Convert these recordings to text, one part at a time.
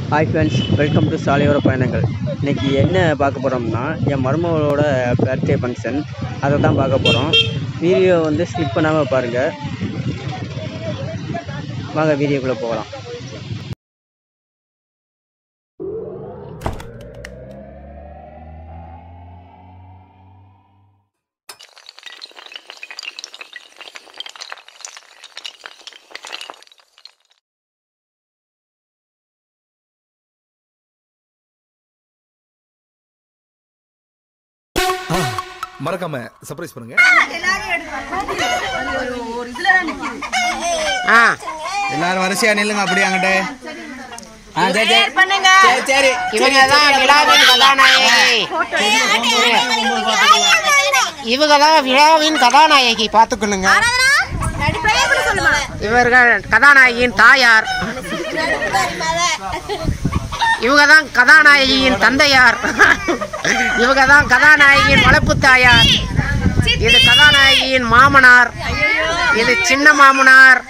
Hi friends welcome to சாலையோர பயணங்கள் இன்றைக்கி என்ன பார்க்க போகிறோம்னா என் மருமகளோட பர்த்டே ஃபங்க்ஷன் அதை தான் பார்க்க போகிறோம் வீடியோ வந்து ஸ்கிப் பண்ணாமல் பாருங்கள் வாங்க வீடியோக்குள்ளே போகலாம் மறக்காம சர்ப்ரைஸ் பண்ணுங்க ஆ எல்லாரும் வரிசையா நில்லுங்க அப்படியே அங்கிட்ட ஆ, சரி, சரி. பண்ணுங்க சரி, சரி. இவங்க தான் விழாவின் கதாநாயகி இவங்க தான் விழாவின் கதாநாயகி பார்த்துக்கணுங்க இவர்கள் கதாநாயகியின் தாயார் இவங்க தான் கதாநாயகியின் தந்தையார் இவங்க தான் கதாநாயகியின் வளர்ப்பு தாயார் இது கதாநாயகியின் மாமனார் இது சின்ன மாமனார்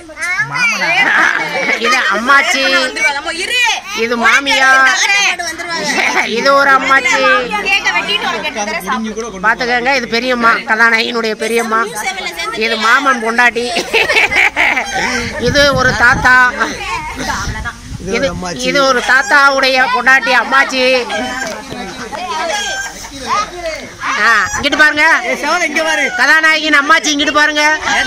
இது அம்மாச்சி இது மாமியார் இது ஒரு அம்மாச்சி பாத்துக்கங்க இது பெரியம்மா கதாநாயகினுடைய பெரியம்மா இது மாமன் பொண்டாட்டி இது ஒரு தாத்தா இது இது ஒரு தாத்தாவுடைய பொண்டாட்டி அம்மாச்சி ஆ, இங்கிட்டு பாருங்க கதாநாயகின் அம்மாச்சி இங்கிட்டு பாருங்க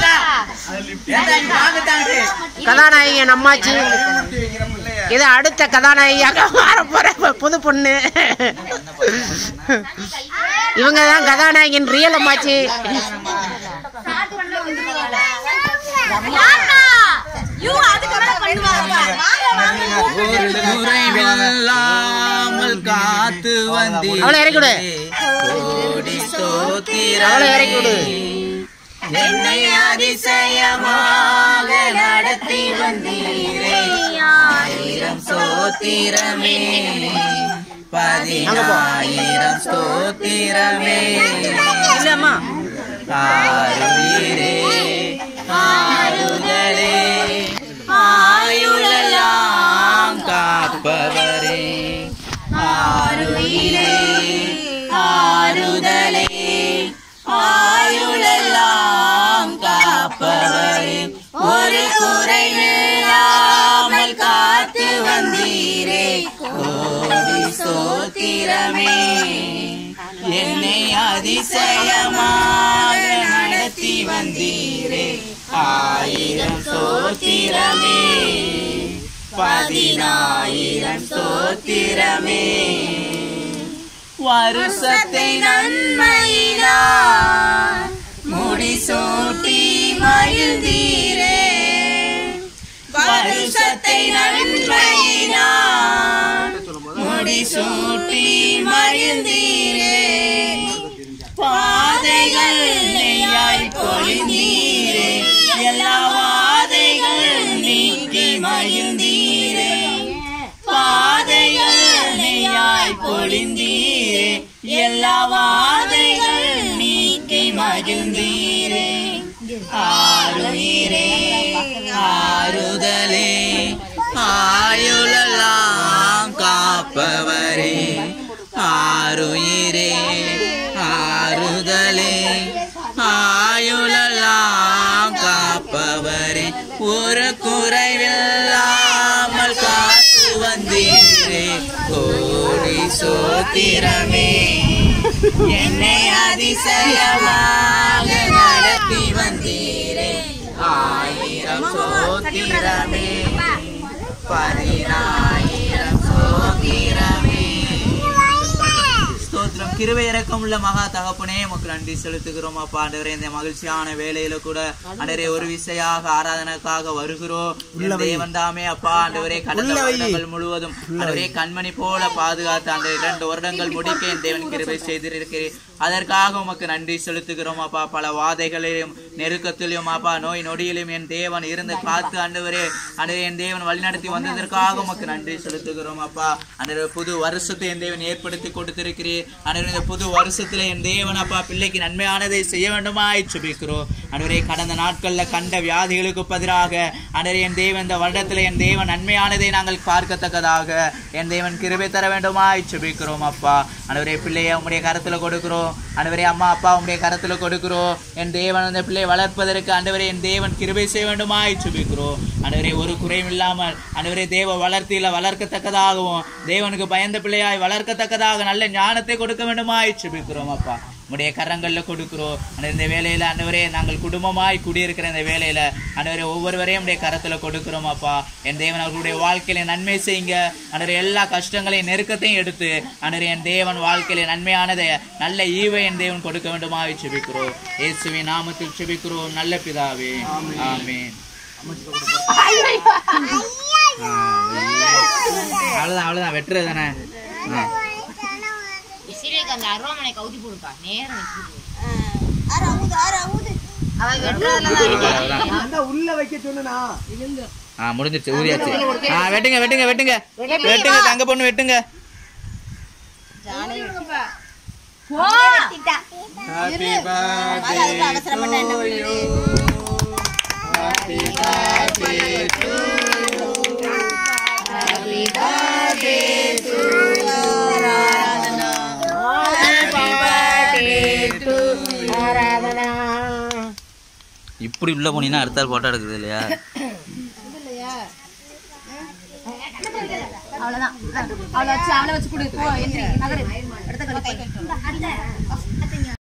கதாநாயகன் அம்மாச்சி இது அடுத்த கதாநாயகியாக மாற போற புது பொண்ணு இவங்க தான் கதாநாயகன் ரியல் அம்மாச்சி குறைவில்லாமல் காத்து வந்தீர் அவளை இறக்கி விடு கோடி ஸ்தோத்திரம் அவளை இறக்கி விடு என்னை அதிசயமாக நடத்தி வந்தீரே ஆயிரம் ஸ்தோத்திரமே பதினாயிரம் ஸ்தோத்திரமே இல்லம்மா ஆறுயிரே ஆறுதலே ஆயுளெல்லாம் காப்பவரே ஆறுயிரே ஆறுதலே ஆயுளெல்லாம் காப்பவரே ஒரு குறைவில்லாமல் காத்து வந்தீரே கோடி சோத்திரமே என்னை அதிசயமாக நடத்தி வந்தீரே ஆயிரம் சோத்திரமே பதினாயிரம் சோத்திரமே வருஷத்தை நன்மையினார் முடிசூட்டி மகிழ்ந்தீரே வருஷத்தை நன்மையினார் முடிசூட்டி மகிழ்ந்தீரே பாதைகள் நெய்யாய் பொழிந்தீரே எல்லா வாதைகள் நீக்கி மகிழ்ந்தீரே பாதைகள் நெய்யாய் பொழிந்தீரே எல்லா வாதைகள் நீக்கி மகிழ்ந்தீரே ஆறுயிரே ஆறுதலே ஆயுளெல்லாம் காப்பவரே ஆறுயிரே ஆறுதலே ஆயுளெல்லாம் காப்பவரே ஒரு குறைவில்லாமல் காத்து வந்தீரே கோடி சோத்திரமே என்னை அதிசயமாக நடத்தி வந்தீரே ஆயிரம் சோத்திரமே பதினாயிரம் சோத்திரமே ஸ்தோத்திரம் கிருபை இறக்கம் உள்ள மகா தகப்பனே உமக்கு நன்றி செலுத்துகிறோம் அப்பா ஆண்டவரே இந்த மகிழ்ச்சியான வேலையில கூட ஆண்டவரே ஒரு விசையாக ஆராதனைக்காக வருகிறோம் என் தேவன் தாமே அப்பா ஆண்டவரே கடந்த வருடங்கள் முழுவதும் ஆண்டவரே கண்மணி போல பாதுகாத்து அந்த இரண்டு வருடங்கள் முடிக்க என் தேவன் கிருபை செய்திருக்கிறேன் அதற்காக உமக்கு நன்றி செலுத்துகிறோம் அப்பா பல வாதைகளிலும் நெருக்கத்திலும் அப்பா நோய் நொடியிலும் என் தேவன் இருந்து காத்து ஆண்டவரே ஆண்டவரே என் தேவன் வழிநடத்தி வந்ததற்காக உமக்கு நன்றி செலுத்துகிறோம் அப்பா ஆண்டவரே புது வருஷத்தை என் தேவன் ஏற்படுத்தி கொடுத்திருக்கிறீர் ஆண்டவரே ஆண்டவரே இந்த புது வருஷத்துல என் தேவன் அப்பா பிள்ளைக்கு நன்மையானதை செய்ய வேண்டுமாய் சுபிக்கிறோம் ஆண்டவரே கடந்த நாட்கள்ல கண்ட வியாதிகளுக்கு பதிலாக ஆண்டவரே என் தேவன் இந்த வருடத்துல என் தேவன் நன்மையானதை நாங்கள் பார்க்கத்தக்கதாக என் தேவன் கிருபை தர வேண்டுமாய் சுபிக்கிறோம் அப்பா ஆண்டவரே பிள்ளையை உங்களுடைய கரத்துல கொடுக்கிறோம் ஆண்டவரே அம்மா அப்பா உங்களுடைய கரத்துல கொடுக்கிறோம் என் தேவன் அந்த பிள்ளையை வளர்ப்பதற்கு ஆண்டவரே என் தேவன் கிருபை செய்ய வேண்டுமாய் சுபிக்கிறோம் ஆண்டவரே ஒரு குறையும் இல்லாமல் ஆண்டவரே தேவ வளர்த்தியில வளர்க்கத்தக்கதாகவும் தேவனுக்கு பயந்த பிள்ளையாய் வளர்க்கத்தக்கதாக நல்ல ஞானத்தை கொடுக்க வேண்டுமாய் சுபிக்கிறோம் அப்பா உடைய கரங்கள்ல கொடுக்கிறோம் ஆண்டவரே, இந்த வேலையில ஆண்டவரே நாங்கள் குடும்பமாய் குடியிருக்கிற இந்த வேலையில ஆண்டவரே ஒவ்வொருவரையும் உடைய கரத்துல கொடுக்கிறோம் அப்பா என் தேவன் அவர்களுடைய வாழ்க்கையில நன்மை செய்யுங்க ஆண்டவரே எல்லா கஷ்டங்களையும் நெருக்கத்தையும் எடுத்து ஆண்டவரே என் தேவன் வாழ்க்கையில நன்மையானதை நல்ல ஈவை என் தேவன் கொடுக்க வேண்டுமாய் செபிக்கிறோம் இயேசுவின் நாமத்தில் செபிக்கிறோம் நல்ல பிதாவே ஆமென் அவ்வளவுதான் அவ்வளவுதான் வெட்டுறது தானே ஆ. சிலைக்கு அந்த அருவாமனை கவுத்தி போடுப்பா நேரம் வச்சு அவ வெட்டுறதுல ஆ முடிஞ்சிருச்சு ஊதியாச்சு ஆ வெட்டுங்க வெட்டுங்க வெட்டுங்க வெட்டுங்க தங்க பொண்ணு வெட்டுங்க இப்படி உள்ள போனீங்கன்னா அடுத்த போட்டோ எடுக்குது இல்லையா அவ்வளவுதான் அவளை வச்சு அவளை வச்சு கொடு போ எந்திரி நகரு அடுத்த கழிப்பறை